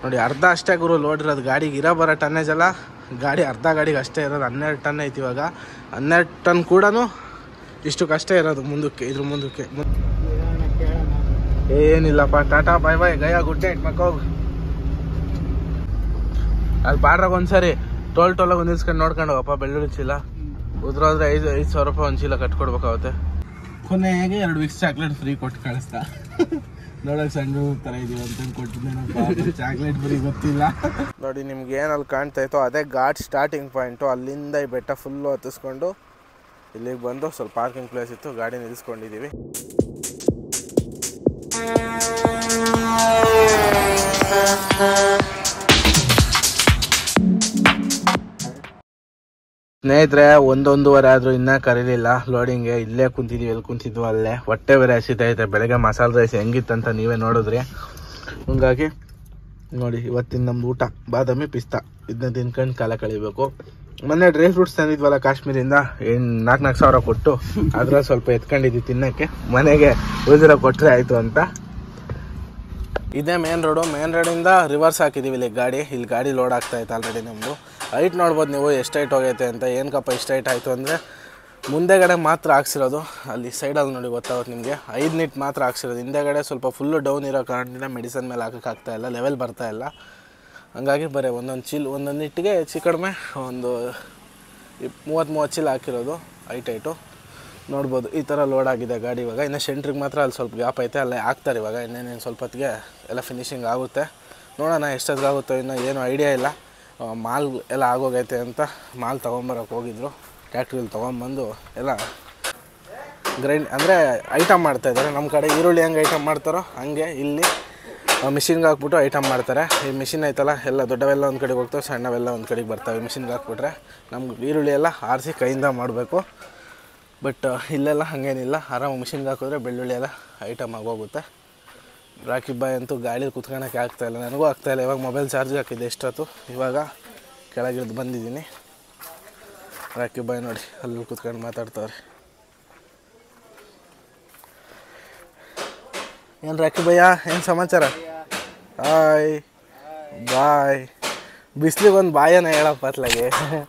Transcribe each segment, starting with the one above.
ನೋಡಿ ಅರ್ಧ ಅಷ್ಟೇ ಗುರು ಲೋಡ್ ಇರೋದು ಗಾಡಿಗೆ ಇರೋ ಬರೋ ಟನ್ನೇಜ್ ಅಲ್ಲ ಗಾಡಿ ಅರ್ಧ ಗಾಡಿಗೆ ಅಷ್ಟೇ ಇರೋದು ಹನ್ನೆರಡು ಟನ್ ಐತಿ ಇವಾಗ ಹನ್ನೆರಡು ಟನ್ ಕೂಡ ಇಷ್ಟಕ್ಕೆ ಅಷ್ಟೇ ಇರೋದು ಮುಂದಕ್ಕೆ ಇದ್ರ ಮುಂದಕ್ಕೆ ಮು- ಏನಿಲ್ಲಪ್ಪ ಟಾಟಾ ಬಾಯ್ ಬಾಯ್ ಗಯಾ ಗುಡ್ ನೈಟ್ ಮಕ್ಕೋಗ್ ಅಲ್ಲಿ ಬಾಡ್ರಾಗ ಒಂದ್ಸರಿ ಟೋಲ್ ಟೋಲಾಗ ಒಂದು ನಿಲ್ಸ್ಕೊಂಡು ನೋಡ್ಕೊಂಡು ಹೋಗಪ್ಪ ಬೆಳ್ಳುಳ್ಳಿ ಚೀಲ ಉದ್ರೋದ್ರೆ ಐದು ಐದು ಸಾವಿರ ರೂಪಾಯಿ ಒಂದು ಚೀಲ ಕಟ್ಕೊಡ್ಬೇಕಾಗುತ್ತೆ ಕೊನೆಗೆ ಎರಡು ವೀಕ್ಸ್ ಚಾಕ್ಲೇಟ್ ಫ್ರೀ ಕೊಟ್ಟು ಕಳಿಸ್ತಾ ನೋಡಕ್ ಸಣ್ಣ ತರ ಇದೀವಿ ಅಂತ ಕೊಟ್ಟಿದ್ದೇನಪ್ಪ ಚಾಕ್ಲೇಟ್ ಫ್ರೀ ಗೊತ್ತಿಲ್ಲ ನೋಡಿ ನಿಮ್ಗೆ ಏನಲ್ಲಿ ಕಾಣ್ತಾ ಇತ್ತು ಅದೇ ಘಾಟ್ ಸ್ಟಾರ್ಟಿಂಗ್ ಪಾಯಿಂಟು ಅಲ್ಲಿಂದ ಈ ಬೆಟ್ಟ ಫುಲ್ಲು ಹತ್ತಿಸ್ಕೊಂಡು ಇಲ್ಲಿಗೆ ಬಂದು ಸ್ವಲ್ಪ ಪಾರ್ಕಿಂಗ್ ಪ್ಲೇಸ್ ಇತ್ತು ಗಾಡಿ ನಿಲ್ಲಿಸ್ಕೊಂಡಿದ್ದೀವಿ ಸ್ನೇಹಿತರೆ ಒಂದೊಂದುವರೆ ಆದ್ರೂ ಇನ್ನೂ ಕರೀಲಿಲ್ಲ ಲೋಡಿಂಗ್ಗೆ ಇಲ್ಲೇ ಕುಂತಿದ್ವಿ ಎಲ್ಲಿ ಕುಂತಿದ್ವು ಅಲ್ಲೇ ಹೊಟ್ಟೆ ಬೇರೆ ಹಸಿತೈತೆ ಬೆಳಗ್ಗೆ ಮಸಾಲೆ ರೈಸ್ ಹೆಂಗಿತ್ತಂತ ನೀವೇ ನೋಡಿದ್ರಿ ಹಂಗಾಗಿ ನೋಡಿ ಇವತ್ತಿನ ನಮ್ದು ಊಟ ಬಾದಾಮಿ ಪಿಸ್ತಾ ಇದನ್ನ ತಿನ್ಕೊಂಡು ಕಾಲ ಕಳಿಬೇಕು ಮೊನ್ನೆ ಡ್ರೈ ಫ್ರೂಟ್ಸ್ ತಂದಿದ್ವಲ್ಲ ಕಾಶ್ಮೀರಿಂದ ಏನ್ ನಾಲ್ಕು ನಾಲ್ಕು ಸಾವಿರ ಕೊಟ್ಟು ಅದ್ರಲ್ಲಿ ಸ್ವಲ್ಪ ಎತ್ಕೊಂಡಿದ್ವಿ ತಿನ್ನಕ್ಕೆ ಮನೆಗೆ ಉಳಿದಿರೋ ಕೊಟ್ಟರೆ ಆಯ್ತು ಅಂತ ಇದೇ ಮೇನ್ ರೋಡು ಮೇನ್ ರೋಡಿಂದ ರಿವರ್ಸ್ ಹಾಕಿದ್ದೀವಿ ಇಲ್ಲಿ ಗಾಡಿ ಇಲ್ಲಿ ಗಾಡಿ ಲೋಡ್ ಆಗ್ತಾ ಇತ್ತು ಆಲ್ರೆಡಿ ನಮ್ಮದು ಹೈಟ್ ನೋಡ್ಬೋದು ನೀವು ಎಷ್ಟು ಹೈಟ್ ಹೋಗೈತೆ ಅಂತ ಏನಕ್ಕಪ್ಪ ಇಷ್ಟು ಹೈಟ್ ಆಯಿತು ಅಂದರೆ ಮುಂದೆಗಡೆ ಮಾತ್ರ ಹಾಕ್ಸಿರೋದು ಅಲ್ಲಿ ಸೈಡಲ್ಲಿ ನೋಡಿ ಗೊತ್ತಾಗುತ್ತೆ ನಿಮಗೆ ಐದು ನಿಟ್ ಮಾತ್ರ ಹಾಕ್ಸಿರೋದು ಹಿಂದೆಗಡೆ ಸ್ವಲ್ಪ ಫುಲ್ಲು ಡೌನ್ ಇರೋ ಕಾರಣದಿಂದ ಮೆಡಿಸನ್ ಮೇಲೆ ಹಾಕಕ್ಕೆ ಆಗ್ತಾ ಇಲ್ಲ ಲೆವೆಲ್ ಬರ್ತಾ ಇಲ್ಲ ಹಂಗಾಗಿ ಬರೀ ಒಂದೊಂದು ಚೀಲ ಒಂದೊಂದು ನಿಟ್ಟಿಗೆ ಹೆಚ್ಚು ಕಡಿಮೆ ಒಂದು ಇಪ್ ಮೂವತ್ತು ಮೂವತ್ತು ಚೀಲ ಹಾಕಿರೋದು ಹೈಟ್ ಹೈಟು ನೋಡ್ಬೋದು ಈ ಥರ ಲೋಡ್ ಆಗಿದೆ ಗಾಡಿ ಇವಾಗ ಇನ್ನು ಸೆಂಟ್ರಿಗೆ ಮಾತ್ರ ಅಲ್ಲಿ ಸ್ವಲ್ಪ ಗ್ಯಾಪ್ ಐತೆ ಅಲ್ಲೇ ಹಾಕ್ತಾರೆ ಇವಾಗ ಇನ್ನೇನೇನು ಸ್ವಲ್ಪ ಹೊತ್ತಿಗೆ ಎಲ್ಲ ಫಿನಿಶಿಂಗ್ ಆಗುತ್ತೆ ನೋಡೋಣ ಎಷ್ಟೊತ್ತಿಗೆ ಆಗುತ್ತೋ ಇನ್ನೂ ಏನು ಐಡಿಯಾ ಇಲ್ಲ ಆ, ಮಾಲ್ ಎಲ್ಲ ಆಗೋಗೈತೆ ಅಂತ ಮಾಲ್ ತೊಗೊಂಬರಕ್ಕೆ ಹೋಗಿದ್ರು ಟ್ಯಾಕ್ಟ್ರಿಲಿ ತೊಗೊಂಬಂದು ಎಲ್ಲ ಗ್ರೈಂಡ್ ಅಂದರೆ ಐಟಮ್ ಮಾಡ್ತಾಯಿದ್ದಾರೆ ನಮ್ಮ ಕಡೆ ಈರುಳ್ಳಿ ಹೆಂಗೆ ಐಟಮ್ ಮಾಡ್ತಾರೋ ಹಂಗೆ ಇಲ್ಲಿ ಮಿಷಿನ್ಗೆ ಹಾಕ್ಬಿಟ್ಟು ಐಟಮ್ ಮಾಡ್ತಾರೆ ಈ ಮಿಷಿನ್ ಐತಲ್ಲ ಎಲ್ಲ ದೊಡ್ಡವೆಲ್ಲ ಒಂದು ಕಡೆಗೆ ಹೋಗ್ತವೆ ಸಣ್ಣವೆಲ್ಲ ಒಂದು ಕಡೆಗೆ ಬರ್ತವೆ ಮಿಷಿನ್ಗೆ ಹಾಕ್ಬಿಟ್ರೆ ನಮ್ಗೆ ಈರುಳ್ಳಿ ಎಲ್ಲ ಆರಿಸಿ ಕೈಯಿಂದ ಮಾಡಬೇಕು ಬಟ್ ಇಲ್ಲೆಲ್ಲ ಹಾಗೇನಿಲ್ಲ ಆರಾಮ ಮಿಷಿನ್ಗೆ ಹಾಕಿದ್ರೆ ಬೆಳ್ಳುಳ್ಳಿ ಎಲ್ಲ ಐಟಮ್ ಆಗೋಗುತ್ತೆ ರಾಕಿ ಬಾಯ್ ಅಂತೂ ಗಾಡೀಲಿ ಕುತ್ಕೊಳಕ್ಕೆ ಆಗ್ತಾಯಿಲ್ಲ ನನಗೂ ಆಗ್ತಾಯಿಲ್ಲ ಇವಾಗ ಮೊಬೈಲ್ ಚಾರ್ಜ್ ಹಾಕಿದ್ದೆ ಎಷ್ಟೊತ್ತು ಇವಾಗ ಕೆಳಗಿಳಿದು ಬಂದಿದ್ದೀನಿ ರಾಕಿ ಬಾಯ್ ನೋಡಿ ಅಲ್ಲಿ ಕುತ್ಕೊಂಡು ಮಾತಾಡ್ತಾವ್ರೆ ಏನು ರಾಕಿ ಭಯ್ಯ ಏನು ಸಮಾಚಾರ ಹಾಯ್ ಬಾಯ್ ಬಿಸ್ಲಿಗೆ ಒಂದು ಬಾಯನ ಹೇಳಪ್ಪ ಅತ್ಲಾಗೆ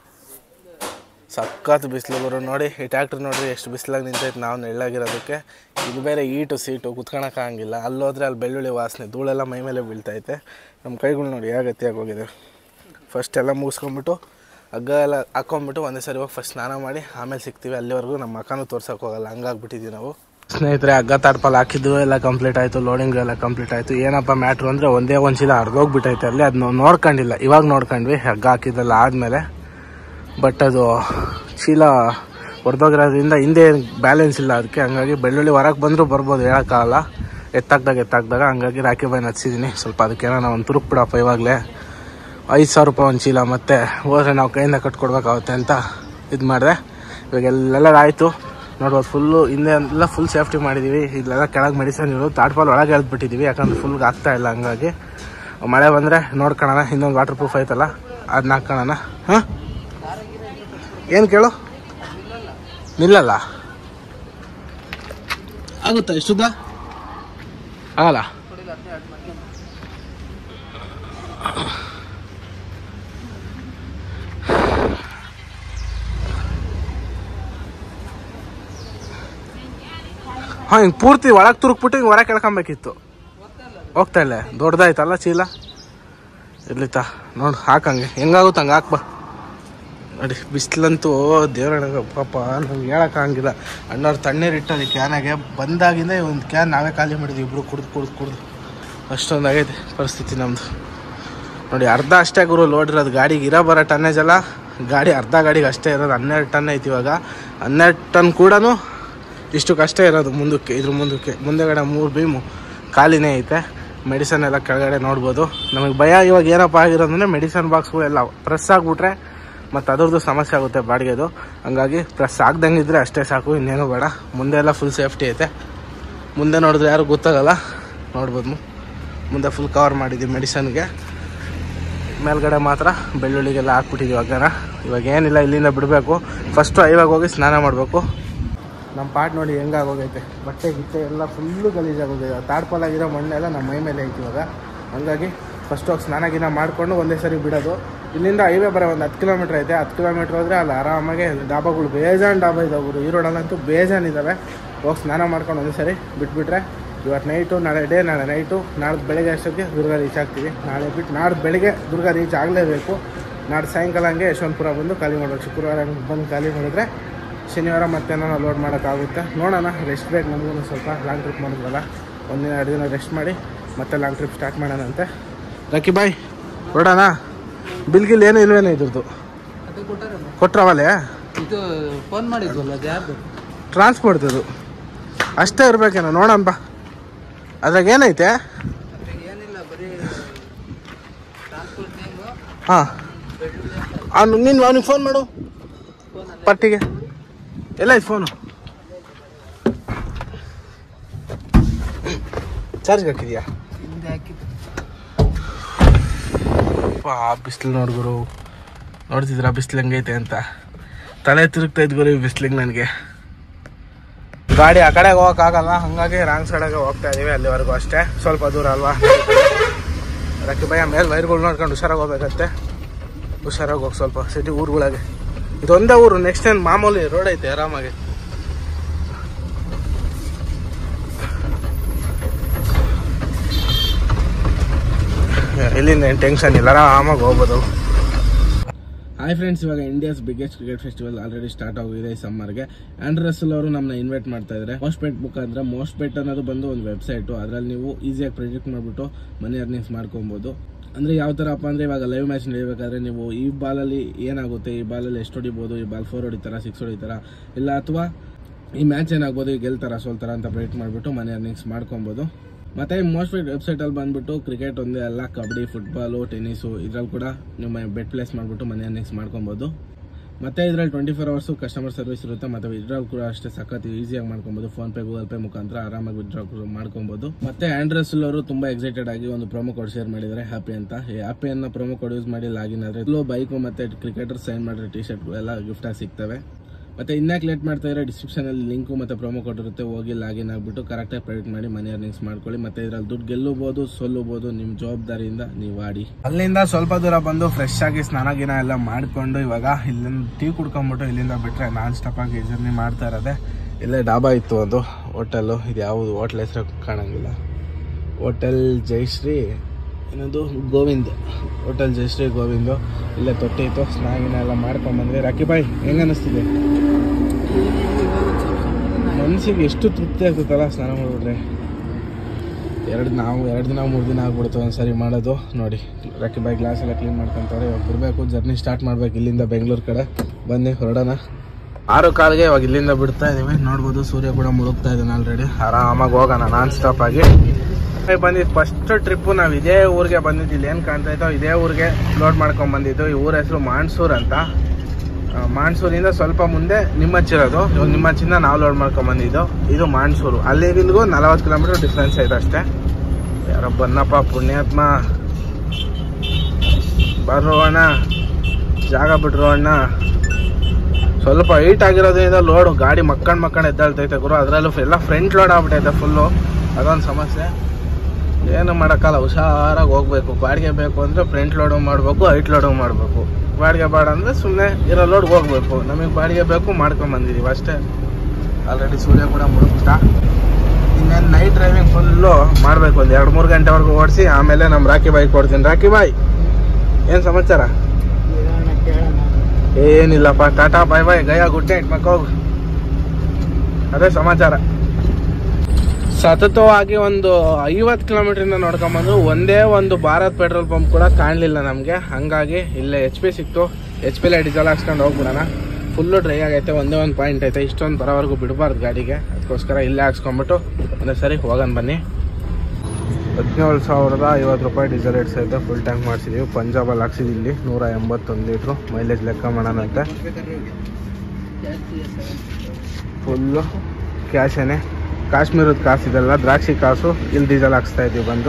ಸಖತ್ ಬಿಸಿಲು ಬರೋ ನೋಡಿ ಈ ಟ್ಯಾಕ್ಟ್ರ್ ನೋಡ್ರಿ ಎಷ್ಟು ಬಿಸಿಲಾಗಿ ನಿಂತೈತೆ ನಾವು ನೆಳ್ಳಾಗಿರೋದಕ್ಕೆ ಇದು ಬೇರೆ ಈಟು ಸೀಟು ಕುತ್ಕೊಳಕ್ಕಾಗಿಲ್ಲ ಅಲ್ಲೋದ್ರೆ ಅಲ್ಲಿ ಬೆಳ್ಳುಳ್ಳಿ ವಾಸನೆ ಧೂಳೆಲ್ಲ ಮೈ ಮೇಲೆ ಬೀಳ್ತೈತೆ ನಮ್ಮ ಕೈಗಳು ನೋಡಿ ಯಾವ ಗತಿಯಾಗಿ ಹೋಗಿದೆ ಫಸ್ಟ್ ಎಲ್ಲ ಮುಗಿಸ್ಕೊಂಬಿಟ್ಟು ಹಗ್ಗ ಎಲ್ಲ ಹಾಕ್ಕೊಂಬಿಟ್ಟು ಒಂದೇ ಸರಿ ಹೋಗಿ ಫಸ್ಟ್ ಸ್ನಾನ ಮಾಡಿ ಆಮೇಲೆ ಸಿಗ್ತೀವಿ ಅಲ್ಲಿವರೆಗೂ ನಮ್ಮ ಮಕ್ಕನೂ ತೋರ್ಸೋಕೆ ಹೋಗಲ್ಲ ಹಂಗಾಗ್ಬಿಟ್ಟಿದ್ದೀವಿ ನಾವು ಸ್ನೇಹಿತರೆ ಹಗ್ಗ ತಾಡ್ಪಲ್ ಹಾಕಿದ್ದು ಎಲ್ಲ ಕಂಪ್ಲೀಟ್ ಆಯಿತು ಲೋಡಿಂಗ್ ಎಲ್ಲ ಕಂಪ್ಲೀಟ್ ಆಯಿತು ಏನಪ್ಪ ಮ್ಯಾಟ್ರು ಅಂದರೆ ಒಂದೇ ಒಂದು ಚೀಲ ಹರಿದೋಗ್ಬಿಟ್ಟೈತೆ ಅಲ್ಲಿ ಅದನ್ನ ನೋಡ್ಕೊಂಡಿಲ್ಲ ಇವಾಗ ನೋಡ್ಕೊಂಡ್ವಿ ಹಗ್ಗ ಹಾಕಿದ್ದೆಲ್ಲ ಆದಮೇಲೆ ಬಟ್ ಅದು ಚೀಲ ಹೊಡೆದೋಗಿರೋದ್ರಿಂದ ಹಿಂದೆ ಬ್ಯಾಲೆನ್ಸ್ ಇಲ್ಲ ಅದಕ್ಕೆ ಹಂಗಾಗಿ ಬೆಳ್ಳುಳ್ಳಿ ಹೊರಗೆ ಬಂದರೂ ಬರ್ಬೋದು ಹೇಳೋಕ್ಕಾಗಲ್ಲ ಎತ್ತಾಕ್ದಾಗ ಎತ್ತಾಕ್ದಾಗ ಹಂಗಾಗಿ ರಾಖಿ ಬಾಯ್ನ ಹಚ್ಚಿದ್ದೀನಿ ಸ್ವಲ್ಪ ಅದಕ್ಕೇನೋ ನಾವು ಒಂದು ತುರುಕ್ ಬಿಡಪ್ಪ ಇವಾಗಲೇ ಐದು ಸಾವಿರ ರೂಪಾಯಿ ಒಂದು ಚೀಲ ಮತ್ತು ಹೋದ್ರೆ ನಾವು ಕೈಯಿಂದ ಕಟ್ಕೊಡ್ಬೇಕಾಗುತ್ತೆ ಅಂತ ಇದು ಮಾಡಿದೆ ಇವಾಗ ಎಲ್ಲೆಲ್ಲ ಆಯಿತು ನೋಡ್ಬೋದು ಫುಲ್ಲು ಹಿಂದೆ ಎಲ್ಲ ಫುಲ್ ಸೇಫ್ಟಿ ಮಾಡಿದ್ದೀವಿ ಇಲ್ಲೆಲ್ಲ ಕೆಳಗೆ ಮೆಡಿಸನ್ ಇರೋದು ತಾಡ್ಪಾಲ್ ಒಳಗೆ ಎಳ್ದ್ಬಿಟ್ಟಿದ್ದೀವಿ ಯಾಕಂದ್ರೆ ಫುಲ್ಗೆ ಆಗ್ತಾ ಇಲ್ಲ ಹಂಗಾಗಿ ಮಳೆ ಬಂದರೆ ನೋಡ್ಕೊಳ್ಳೋಣ ಇನ್ನೊಂದು ವಾಟರ್ ಪ್ರೂಫ್ ಐತಲ್ಲ ಅದನ್ನ ಹಾಕ್ಕೊಳ್ಳೋಣ ಹಾಂ ಏನು ಕೇಳು ನಿಲ್ಲಲ್ಲ ಆಗುತ್ತಾ ಇಷ್ಟುದ್ದ ಆಗಲ್ಲ ಹಾಂ ಹಿಂಗೆ ಪೂರ್ತಿ ಒಳಗೆ ತುರುಕ್ಬಿಟ್ಟು ಹಿಂಗೆ ಹೊರಗೆ ಕೆಳ್ಕೊಬೇಕಿತ್ತು ಹೋಗ್ತಾ ಇಲ್ಲ ದೊಡ್ಡದಾಯ್ತಲ್ಲ ಚೀಲ ಇರ್ಲಿತಾ ನೋಡು ಹಾಕಂಗೆ ಹೆಂಗಾಗುತ್ತೆ ಹಂಗೆ ಹಾಕ್ಬಾ ನೋಡಿ ಬಿಸಿಲಂತೂ ದೇವ್ರಣ್ಣ ಪಾಪ ನಮ್ಗೆ ಹೇಳೋಕ್ಕಾಗಿಲ್ಲ ಅಣ್ಣವ್ರು ತಣ್ಣೀರು ಇಟ್ಟಲ್ಲಿ ಕ್ಯಾನಾಗೆ ಬಂದಾಗಿಂದ ಒಂದು ಕ್ಯಾನ್ ನಾವೇ ಖಾಲಿ ಮಾಡಿದ್ವಿ ಇಬ್ರು ಕುಡ್ದು ಕುಡ್ದು ಕುಡ್ದು ಅಷ್ಟೊಂದು ಆಗೈತೆ ಪರಿಸ್ಥಿತಿ ನಮ್ಮದು ನೋಡಿ ಅರ್ಧ ಅಷ್ಟೇ ಗುರು ಲೋಡ್ ಇರೋದು ಗಾಡಿಗೆ ಇರೋ ಬರೋ ಟನ್ನೇಜ್ ಅಲ್ಲ ಗಾಡಿ ಅರ್ಧ ಗಾಡಿಗೆ ಅಷ್ಟೇ ಇರೋದು ಹನ್ನೆರಡು ಟನ್ ಐತಿ ಇವಾಗ ಹನ್ನೆರಡು ಟನ್ ಕೂಡ ಇಷ್ಟಕ್ಕೆ ಅಷ್ಟೇ ಇರೋದು ಮುಂದಕ್ಕೆ ಇದ್ರ ಮುಂದಕ್ಕೆ ಮುಂದೆಗಡೆ ಮೂರು ಬೀಮು ಖಾಲಿನೇ ಐತೆ ಮೆಡಿಸನ್ ಎಲ್ಲ ಕೆಳಗಡೆ ನೋಡ್ಬೋದು ನಮಗೆ ಭಯ ಇವಾಗ ಏನಪ್ಪ ಆಗಿರೋದಂದ್ರೆ ಮೆಡಿಸನ್ ಬಾಕ್ಸ್ಗಳೆಲ್ಲ ಪ್ರೆಸ್ ಆಗಿಬಿಟ್ರೆ ಮತ್ತು ಅದ್ರದ್ದು ಸಮಸ್ಯೆ ಆಗುತ್ತೆ ಬಾಡಿಗೆದು ಹಂಗಾಗಿ ಪ್ರೆಸ್ ಆಗ್ದಂಗೆ ಇದ್ದರೆ ಅಷ್ಟೇ ಸಾಕು ಇನ್ನೇನು ಬೇಡ ಮುಂದೆ ಎಲ್ಲ ಫುಲ್ ಸೇಫ್ಟಿ ಐತೆ ಮುಂದೆ ನೋಡಿದ್ರೆ ಯಾರು ಗೊತ್ತಾಗಲ್ಲ ನೋಡ್ಬೋದು ಮು- ಮುಂದೆ ಫುಲ್ ಕವರ್ ಮಾಡಿದ್ದೀವಿ ಮೆಡಿಸನ್ಗೆ ಮೇಲ್ಗಡೆ ಮಾತ್ರ ಬೆಳ್ಳುಳ್ಳಿಗೆಲ್ಲ ಹಾಕ್ಬಿಟ್ಟಿದ್ದೀವಿ ಹಗ್ಗನ ಇವಾಗ ಏನಿಲ್ಲ ಇಲ್ಲಿಂದ ಬಿಡಬೇಕು ಫಸ್ಟು ಐವಾಗ ಹೋಗಿ ಸ್ನಾನ ಮಾಡಬೇಕು ನಮ್ಮ ಪಾಟ್ ನೋಡಿ ಹೆಂಗಾಗೋಗೈತೆ ಬಟ್ಟೆ ಗಿಟ್ಟೆ ಎಲ್ಲ ಫುಲ್ಲು ಗಲೀಜಾಗೋಗಿದೆ ತಾಡ್ಪಾಲಾಗಿರೋ ಮಣ್ಣೆಲ್ಲ ನಮ್ಮ ಮೈ ಮೇಲೆ ಐತಿ ಇವಾಗ ಹಂಗಾಗಿ ಫಸ್ಟ್ ಹೋಗಿ ಸ್ನಾನ ಗಿನ ಮಾಡಿಕೊಂಡು ಒಂದೇ ಸರಿ ಬಿಡೋದು ಇಲ್ಲಿಂದ ಹೈವೇ ಬರೋ ಒಂದು ಹತ್ತು ಕಿಲೋಮೀಟ್ರ್ ಐತೆ ಹತ್ತು ಕಿಲೋಮೀಟ್ರ್ ಹೋದರೆ ಅಲ್ಲಿ ಆರಾಮಾಗಿ ಡಾಬಾಗಳು ಬೇಜಾನ್ ಡಾಬಾ ಇದಾವೆ ಗುರು ಈ ರೋಡಲ್ಲಂತೂ ಬೇಜಾನ್ ಇದ್ದಾವೆ ಹೋಗಿ ಸ್ನಾನ ಮಾಡ್ಕೊಂಡು ಒಂದೇ ಸರಿ ಬಿಟ್ಬಿಟ್ರೆ ಇವತ್ತು ನೈಟು ನಾಳೆ ಡೇ ನಾಳೆ ನೈಟು ನಾಳೆ ಬೆಳಗ್ಗೆ ಅಷ್ಟೊತ್ತಿಗೆ ದುರ್ಗ ರೀಚ್ ಆಗ್ತೀವಿ ನಾಳೆ ಬಿಟ್ಟು ನಾಳೆ ಬೆಳಗ್ಗೆ ದುರ್ಗ ರೀಚ್ ಆಗಲೇಬೇಕು ನಾಳೆ ಸಾಯಂಕಾಲ ಹಂಗೆ ಯಶವಂತಪುರ ಬಂದು ಖಾಲಿ ಮಾಡೋದು ಶುಕ್ರವಾರ ಹಂಗೆ ಬಂದು ಖಾಲಿ ಮಾಡಿದ್ರೆ ಶನಿವಾರ ಮತ್ತೆ ನಾನು ಲೋಡ್ ಮಾಡೋಕ್ಕಾಗುತ್ತೆ ನೋಡೋಣ ರೆಸ್ಟ್ ಬೇಕು ನಮಗೂ ಸ್ವಲ್ಪ ಲಾಂಗ್ ಟ್ರಿಪ್ ಮಾಡಿದ್ವಲ್ಲ ಒಂದಿನ ಎರಡು ದಿನ ರೆಸ್ಟ್ ಮಾಡಿ ಮತ್ತೆ ಲಾಂಗ್ ಟ್ರಿಪ್ ಸ್ಟಾರ್ಟ್ ಮಾಡೋಣಂತೆ ರಕ್ಕಿ ಬಾಯ್ ಹೊರಡೋಣ ಬಿಲ್ ಗಿಲ್ ಏನೂ ಇಲ್ವೇನೋ ಇದ್ರದ್ದು ಅದು ಕೊಟ್ಟಾರೆ ಕೊಟ್ರವಲ್ಲೇ ಇದು ಫೋನ್ ಮಾಡಿದ್ವಲ್ಲ ಅದು ಯಾರ್ದು ಟ್ರಾನ್ಸ್ಪೋರ್ಟ್ದು ಅಷ್ಟೇ ಇರ್ಬೇಕೇನೋ ನೋಡೋಣ ಬಾ ಅದ್ರಾಗ ಏನೈತೆ ಏನಿಲ್ಲ ಬರೀ ಟ್ರಾನ್ಸ್ಪೋರ್ಟ್ ನೇಮು ಹಾಂ ಅವ್ನು ನೀನು ಅವ್ನಿಗೆ ಫೋನ್ ಮಾಡು ಪಟ್ಟಿಗೆ ಎಲ್ಲ ಐತೆ ಫೋನು ಚಾರ್ಜ್ ಹಾಕಿದ್ಯಾ ಹಿಂದೆ ಹಾಕಿದ್ದು ಪಾ ಬಿಸಿಲು ನೋಡ್ಗುರು ನೋಡ್ತಿದ್ರ ಬಿಸಿಲು ಹೆಂಗೈತೆ ಅಂತ ತಲೆ ತಿರುಗ್ತಾ ಇದ್ ಗುರು ಬಿಸಿಲಿಗೆ ನನಗೆ ಗಾಡಿ ಆ ಕಡೆಗೆ ಹೋಗೋಕ್ಕಾಗಲ್ಲ ಹಾಗಾಗಿ ರಾಂಗ್ ಸೈಡಾಗೆ ಹೋಗ್ತಾ ಇದೀವಿ ಅಲ್ಲಿವರೆಗೂ ಅಷ್ಟೇ ಸ್ವಲ್ಪ ದೂರ ಅಲ್ವಾ ಅದಕ್ಕೆ ಭಯ ಮೇಲೆ ವೈರ್ಗಳು ನೋಡ್ಕೊಂಡು ಹುಷಾರಾಗಿ ಹೋಗ್ಬೇಕಂತೆ ಹುಷಾರಾಗಿ ಹೋಗಿ ಸ್ವಲ್ಪ ಸಿಟಿ ಊರುಗಳಿಗೆ ಇದೊಂದೇ ಊರು ನೆಕ್ಸ್ಟ್ ಏನು ಮಾಮೂಲಿ ರೋಡ್ ಐತೆ ಆರಾಮಾಗಿ ಇಲ್ಲಿಂದ ಏನು ಟೆನ್ಷನ್ ಇಲ್ಲ ಆರಾಮಾಗಿ ಹೋಗ್ಬೋದು ಹಾಯ್ ಫ್ರೆಂಡ್ಸ್ ಇವಾಗ India's biggest cricket festival already start ಆಗಿದೆ ಈ ಸಮ್ಮರ್ಗೆ ಆ್ಯಂಡ್ ರಸಲ್ ಅವರು ನಮ್ಮನ್ನ ಇನ್ವೈಟ್ ಮಾಡ್ತಾ ಇದ್ದಾರೆ ಮೋಸ್ಟ್ ಬೆಟ್ ಮುಖಾಂತರ ಮೋಸ್ಟ್ ಬೆಟ್ ಅನ್ನೋದು ಬಂದು ಒಂದು ವೆಬ್ಸೈಟು ಅದರಲ್ಲಿ ನೀವು ಈಸಿಯಾಗಿ ಪ್ರೆಡಿಕ್ಟ್ ಮಾಡಿಬಿಟ್ಟು ಮನಿ ಅರ್ನಿಂಗ್ಸ್ ಮಾಡ್ಕೊಬೋದು ಅಂದರೆ ಯಾವ ಥರಪ್ಪ ಅಂದರೆ ಇವಾಗ ಲೈವ್ ಮ್ಯಾಚ್ ನಡಿಬೇಕಾದ್ರೆ ನೀವು ಈ ಬಾಲಲ್ಲಿ ಏನಾಗುತ್ತೆ ಈ ಬಾಲಲ್ಲಿ ಎಷ್ಟು ಹೊಡಿಬೋದು ಈ ಬಾಲ್ ಫೋರ್ ಹೊಡಿತಾರ ಸಿಕ್ಸ್ ಹೊಡಿತಾರ ಇಲ್ಲ ಅಥವಾ ಈ ಮ್ಯಾಚ್ ಏನಾಗ್ಬೋದು ಈ ಗೆಲ್ತಾರ ಸೋಲ್ತಾರ ಅಂತ ಪ್ರೆಡಿಕ್ಟ್ ಮಾಡಿಬಿಟ್ಟು ಮನಿ ಅರ್ನಿಂಗ್ಸ್ ಮಾಡ್ಕೊಬೋದು ಮತ್ತೆ ಮೋಸ್ಟ್ ವೆಬ್ಸೈಟ್ ಅಲ್ಲಿ ಬಂದ್ಬಿಟ್ಟು ಕ್ರಿಕೆಟ್ ಒಂದೇ ಅಲ್ಲ ಕಬಡ್ಡಿ ಫುಟ್ಬಾಲು ಟೆನ್ನಿಸು ಇದ್ರಲ್ಲಿ ಕೂಡ ನಿಮ್ಮ ಬೆಟ್ ಪ್ಲೇಸ್ ಮಾಡಿಬಿಟ್ಟು ಮನಿ ಅರ್ನಿಂಗ್ಸ್ ಮಾಡ್ಕೊಬೋದು ಮತ್ತೆ ಇದ್ರಲ್ಲಿ twenty four hours customer service ಇರುತ್ತೆ ಮತ್ತೆ ವಿಡ್ರಾಲ್ ಕೂಡ ಅಷ್ಟೇ ಸಖತ್ ಈಸಿಯಾಗಿ ಮಾಡ್ಕೊಬೋದು ಫೋನ್ ಪೇ ಗೂಗಲ್ ಪೇ ಮುಖಾಂತರ ಆರಾಮಾಗಿ ವಿಡ್ರಾ ಮಾಡ್ಕೊಬೋದು ಮತ್ತೆ ಆಂಡ್ರೆಸ್ ಅವರು ತುಂಬಾ ಎಕ್ಸೈಟೆಡ್ ಆಗಿ ಒಂದು ಪ್ರೊಮೋ ಕೋಡ್ ಶೇರ್ ಮಾಡಿದ್ದಾರೆ ಹ್ಯಾಪಿ ಅಂತ ಈ ಹ್ಯಾಪಿ ಅನ್ನೋ ಪ್ರೊಮೋ ಕೋಡ್ ಯೂಸ್ ಮಾಡಿ ಲಾಗಿನ್ ಆದ್ರೆ ಇಲ್ಲೂ ಬೈಕು ಮತ್ತೆ ಕ್ರಿಕೆಟರ್ ಸೈನ್ ಮಾಡಿರೋ ಟಿ ಶರ್ಟ್ ಎಲ್ಲ ಗಿಫ್ಟ್ ಆಗಿ ಸಿಗ್ತವೆ ಮತ್ತೆ ಇನ್ಯಾಕ್ ಲೇಟ್ ಮಾಡ್ತಾ ಇದ್ರೆ ಡಿಸ್ಕ್ರಿಪ್ಷನ್ ಅಲ್ಲಿ ಲಿಂಕು ಮತ್ತೆ ಪ್ರೊಮೋ ಕೋಡ್ ಇರುತ್ತೆ ಹೋಗಿ ಲಾಗಿನ್ ಆಗ್ಬಿಟ್ಟು ಕರೆಕ್ಟಾಗಿ ಪ್ರೆಡಿಕ್ಟ್ ಮಾಡಿ ಮನಿ ಅರ್ನಿಂಗ್ಸ್ ಮಾಡ್ಕೊಳ್ಳಿ ಮತ್ತೆ ಇದ್ರಲ್ಲಿ ದುಡ್ಡು ಗೆಲ್ಲಬಹುದು ಸೋಲ್ಲಬಹುದು ನಿಮ್ ಜವಾಬ್ದಾರಿಯಿಂದ ನೀವು ಆಡಿ ಅಲ್ಲಿಂದ ಸ್ವಲ್ಪ ದೂರ ಬಂದು ಫ್ರೆಶ್ ಆಗಿ ಸ್ನಾನ ಗಿನ ಎಲ್ಲ ಮಾಡ್ಕೊಂಡು ಇವಾಗ ಇಲ್ಲಿಂದ ಟೀ ಕುಡ್ಕೊಂಡ್ಬಿಟ್ಟು ಇಲ್ಲಿಂದ ಬಿಟ್ರೆ ನಾನ್ ಸ್ಟಾಪ್ ಆಗಿ ಜರ್ನಿ ಮಾಡ್ತಾ ಇರೋದೆ ಇಲ್ಲೇ ಡಾಬಾ ಇತ್ತು ಒಂದು ಹೋಟೆಲ್ಲು ಇದು ಯಾವುದು ಹೋಟ್ಲ್ ಹೆಸರು ಕಾಣಂಗಿಲ್ಲ ಹೋಟೆಲ್ ಜಯಶ್ರೀ ಏನದು ಗೋವಿಂದ್ ಹೋಟೆಲ್ ಜಯಶ್ರೀ ಗೋವಿಂದು ಇಲ್ಲೇ ತೊಟ್ಟಿ ಇತ್ತು ಸ್ನಾನ ಗಿನ ಎಲ್ಲ ಮಾಡ್ಕೊಂಬಂದ್ವಿ ರಾಕಿ ಬಾಯ್ ಹೆಂಗ ಅನಿಸ್ತಿದೆ ಮನಸ್ಸಿಗೆ ಎಷ್ಟು ತೃಪ್ತಿ ಆಗ್ತೈತಲ್ಲ ಸ್ನಾನ ಮಾಡಿಬಿಟ್ರೆ ಎರಡು ನಾವು ಎರಡು ದಿನ ಮೂರು ದಿನ ಆಗ್ಬಿಡ್ತು ಒಂದ್ಸರಿ ಮಾಡೋದು ನೋಡಿ ರಾಕಿ ಬಾಯ್ ಗ್ಲಾಸ್ ಎಲ್ಲ ಕ್ಲೀನ್ ಮಾಡ್ಕೊಂತಾರೆ ಇವಾಗ ಬಿಡಬೇಕು ಜರ್ನಿ ಸ್ಟಾರ್ಟ್ ಮಾಡ್ಬೇಕು ಇಲ್ಲಿಂದ ಬೆಂಗಳೂರು ಕಡೆ ಬನ್ನಿ ಹೊರಡೋಣ ಆರು ಕಾಲಿಗೆ ಇವಾಗ ಇಲ್ಲಿಂದ ಬಿಡ್ತಾ ಇದೀವಿ ನೋಡ್ಬೋದು ಸೂರ್ಯ ಕೂಡ ಮುಳುಗ್ತಾ ಇದ್ದಾನೆ ಆಲ್ರೆಡಿ ಆರಾಮಾಗಿ ಹೋಗೋಣ ನಾನ್ ಸ್ಟಾಪ್ ಆಗಿ ಬಂದಿದ್ದು ಫಸ್ಟ್ ಟ್ರಿಪ್ಪು ನಾವು ಇದೇ ಊರಿಗೆ ಬಂದಿದ್ದು ಇಲ್ಲಿ ಏನು ಕಾಣ್ತಾ ಇದ್ದೋ ಇದೇ ಊರಿಗೆ ಲೋಡ್ ಮಾಡ್ಕೊಂಡ್ ಬಂದಿದ್ದು ಈ ಊರ ಹೆಸರು ಮಾನ್ಸೂರ್ ಅಂತ ಆ, ಮಾನ್ಸೂರಿಂದ ಸ್ವಲ್ಪ ಮುಂದೆ ನಿಮ್ಮಚ್ಚಿರೋದು ಇವಾಗ ನಿಮ್ಮಚ್ಚಿಂದ ನಾವು ಲೋಡ್ ಮಾಡ್ಕೊಂಡ್ ಬಂದಿದ್ದು ಇದು ಮಾನ್ಸೂರು ಅಲ್ಲಿಗೂ ನಲವತ್ತು ಕಿಲೋಮೀಟರ್ ಡಿಫ್ರೆನ್ಸ್ ಇದೆ ಅಷ್ಟೇ ಯಾರೋ ಬನ್ನಪ್ಪ ಪುಣ್ಯಾತ್ಮ ಬರ್ರೋ ಅಣ್ಣ ಜಾಗ ಬಿಟ್ರು ಅಣ್ಣ ಸ್ವಲ್ಪ ಹೈಟ್ ಆಗಿರೋದ್ರಿಂದ ಲೋಡು ಗಾಡಿ ಮಕ್ಕಂಡ್ ಮಕ್ಕಂಡ್ ಎದ್ದಾಳ್ತೈತೆ ಗುರು ಅದರಲ್ಲೂ ಎಲ್ಲ ಫ್ರಂಟ್ ಲೋಡ್ ಆಗ್ಬಿಟ್ಟೈತೆ ಫುಲ್ಲು ಅದೊಂದು ಸಮಸ್ಯೆ ಏನು ಮಾಡೋಕ್ಕಲ್ಲ ಹುಷಾರಾಗಿ ಹೋಗ್ಬೇಕು ಬಾಡಿಗೆ ಬೇಕು ಅಂದರೆ ಫ್ರಂಟ್ ಲೋಡು ಮಾಡಬೇಕು ಹೈಟ್ ಲೋಡು ಮಾಡಬೇಕು ಬಾಡಿಗೆ ಬೇಡ ಅಂದರೆ ಸುಮ್ಮನೆ ಇರೋ ಲೋಡ್ಗೆ ಹೋಗ್ಬೇಕು ನಮಗೆ ಬಾಡಿಗೆ ಬೇಕು ಮಾಡ್ಕೊಂಡ್ ಬಂದಿದ್ದೀವಿ ಅಷ್ಟೇ ಆಲ್ರೆಡಿ ಸೂರ್ಯ ಕೂಡ ಮುಳುಗ್ಬಿಟ್ಟ ಇನ್ನೇನು ನೈಟ್ ಡ್ರೈವಿಂಗ್ ಫುಲ್ಲು ಮಾಡಬೇಕು ಒಂದು ಎರಡು ಮೂರು ಗಂಟೆವರೆಗೂ ಓಡಿಸಿ ಆಮೇಲೆ ನಮ್ಮ ರಾಕಿ ಬಾಯ್ ಕೊಡ್ತೀನಿ ರಾಕಿ ಬಾಯ್ ಏನು ಸಮಾಚಾರ ಏನಿಲ್ಲಪ್ಪ ಟಾಟಾ ಬಾಯ್ ಬಾಯ್ ಗಯಾ ಗುಡ್ ನೈಟ್ ಮಕ್ಕೋಗು ಅದೇ ಸಮಾಚಾರ ಸತತವಾಗಿ ಒಂದು ಐವತ್ತು ಕಿಲೋಮೀಟ್ರಿಂದ ನೋಡ್ಕೊಂಬಂದು ಒಂದೇ ಒಂದು ಭಾರತ್ ಪೆಟ್ರೋಲ್ ಪಂಪ್ ಕೂಡ ಕಾಣಲಿಲ್ಲ ನಮಗೆ ಹಂಗಾಗಿ ಇಲ್ಲೇ ಎಚ್ ಪಿ ಸಿಕ್ತು ಎಚ್ ಪಿಲೇ ಡೀಸೆಲ್ ಹಾಕ್ಸ್ಕೊಂಡು ಹೋಗ್ಬಿಡೋಣ ಫುಲ್ಲು ಡ್ರೈ ಆಗೈತೆ ಒಂದೇ ಒಂದು ಪಾಯಿಂಟ್ ಐತೆ ಇಷ್ಟೊಂದು ಬರೋವರೆಗೂ ಬಿಡಬಾರ್ದು ಗಾಡಿಗೆ ಅದಕ್ಕೋಸ್ಕರ ಇಲ್ಲೇ ಹಾಕ್ಸ್ಕೊಂಬಿಟ್ಟು ಒಂದೇ ಸರಿ ಹೋಗೋಣ ಬನ್ನಿ ಹದಿನೇಳು ಸಾವಿರದ ಐವತ್ತು ರೂಪಾಯಿ ಡೀಸೆಲ್ ರೇಟ್ಸ್ ಐತೆ ಫುಲ್ ಟ್ಯಾಂಕ್ ಮಾಡಿಸಿದ್ದೀವಿ ಪಂಜಾಬಲ್ಲಿ ಹಾಕ್ಸಿದ್ದೀವಿ ಇಲ್ಲಿ ನೂರ ಎಂಬತ್ತೊಂದು ಲೀಟ್ರು ಮೈಲೇಜ್ ಲೆಕ್ಕ ಮಾಡೋಣಂತೆ ಫುಲ್ಲು ಕ್ಯಾಶೇನೆ ಕಾಶ್ಮೀರದ ಕಾಸು ಇದೆಲ್ಲ ದ್ರಾಕ್ಷಿ ಕಾಸು ಇಲ್ಲಿ ಡೀಸೆಲ್ ಹಾಕ್ಸ್ತಾ ಇದ್ದೀವಿ ಬಂದು